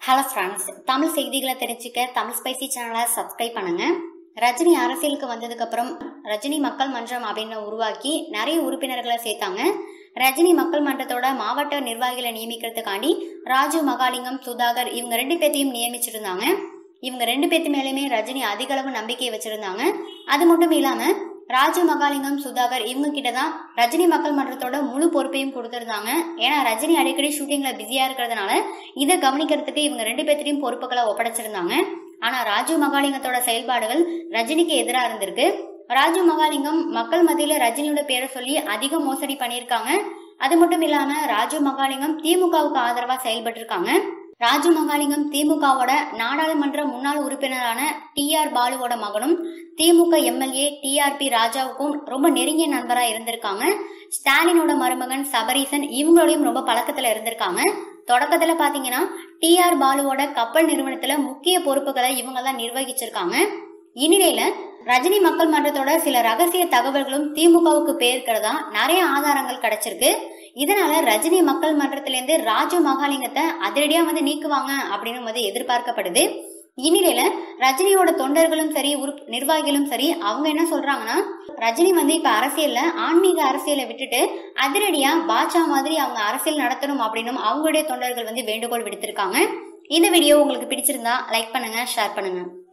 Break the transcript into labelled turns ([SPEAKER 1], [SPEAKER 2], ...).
[SPEAKER 1] hello friends Tamil செய்திகளை தெரிஞ்சுக்க Tamil spicy சேனலை சப்ஸ்கிரைப் பண்ணுங்க ரஜினி அரசியலுக்கு வந்ததுக்கு அப்புறம் ரஜினி மக்கள் மன்றம் அப்படின்னு உருவாக்கி நிறைய உறுப்பினர்களை சேர்த்தாங்க ரஜினி மக்கள் மன்றத்தோட மாவட்ட நிர்வாகிகளை நியமிக்கிறதுக்காண்டி ராஜு மகாலிங்கம் சுதாகர் இவங்க ரெண்டு பேர்த்தையும் நியமிச்சிருந்தாங்க இவங்க ரெண்டு பேர்த்து மேலேயுமே ரஜினி அதிக அளவு நம்பிக்கை வச்சிருந்தாங்க அது மட்டும் இல்லாம ராஜு மகாலிங்கம் சுதாகர் இவங்க கிட்ட தான் ரஜினி மக்கள் மன்றத்தோட முழு பொறுப்பையும் கொடுத்திருந்தாங்க ஏன்னா ரஜினி அடிக்கடி ஷூட்டிங்ல பிஸியா இருக்கிறதுனால இதை கவனிக்கிறதுக்கு இவங்க ரெண்டு பேர்த்தையும் பொறுப்புகளை ஒப்படைச்சிருந்தாங்க ஆனா ராஜு மகாலிங்கத்தோட செயல்பாடுகள் ரஜினிக்கு எதிராக இருந்திருக்கு ராஜு மகாலிங்கம் மக்கள் மத்தியில ரஜினியோட பேரை சொல்லி அதிக மோசடி பண்ணியிருக்காங்க அது மட்டும் இல்லாம ராஜு மகாலிங்கம் திமுகவுக்கு ஆதரவா செயல்பட்டு இருக்காங்க ராஜு மகாலிங்கம் திமுகவோட நாடாளுமன்ற முன்னாள் உறுப்பினரான டி ஆர் பாலுவோட மகனும் திமுக எம்எல்ஏ டிஆர்பி ராஜாவுக்கும் ரொம்ப நெருங்கிய நண்பரா இருந்திருக்காங்க ஸ்டாலினோட மருமகன் சபரீசன் இவங்களோடையும் ரொம்ப பழக்கத்துல இருந்திருக்காங்க தொடக்கத்துல பாத்தீங்கன்னா டிஆர் பாலுவோட கப்பல் நிறுவனத்துல முக்கிய பொறுப்புகளை இவங்க தான் நிர்வகிச்சிருக்காங்க இந்நிலையில ரஜினி மக்கள் மன்றத்தோட சில ரகசிய தகவல்களும் திமுகவுக்கு போயிருக்கிறதா நிறைய ஆதாரங்கள் கிடைச்சிருக்கு இதனால ரஜினி மக்கள் மன்றத்திலேருந்து ராஜு மகாலிங்கத்தை அதிரடியா வந்து நீக்குவாங்க அப்படின்னு வந்து எதிர்பார்க்கப்படுது இந்நிலையில ரஜினியோட தொண்டர்களும் சரி உறுப் நிர்வாகிகளும் சரி அவங்க என்ன சொல்றாங்கன்னா ரஜினி வந்து இப்ப அரசியல்ல ஆன்மீக அரசியலை விட்டுட்டு அதிரடியா பாட்சா மாதிரி அவங்க அரசியல் நடத்தணும் அப்படின்னும் அவங்களுடைய தொண்டர்கள் வந்து வேண்டுகோள் விடுத்திருக்காங்க இந்த வீடியோ உங்களுக்கு பிடிச்சிருந்தா லைக் பண்ணுங்க ஷேர் பண்ணுங்க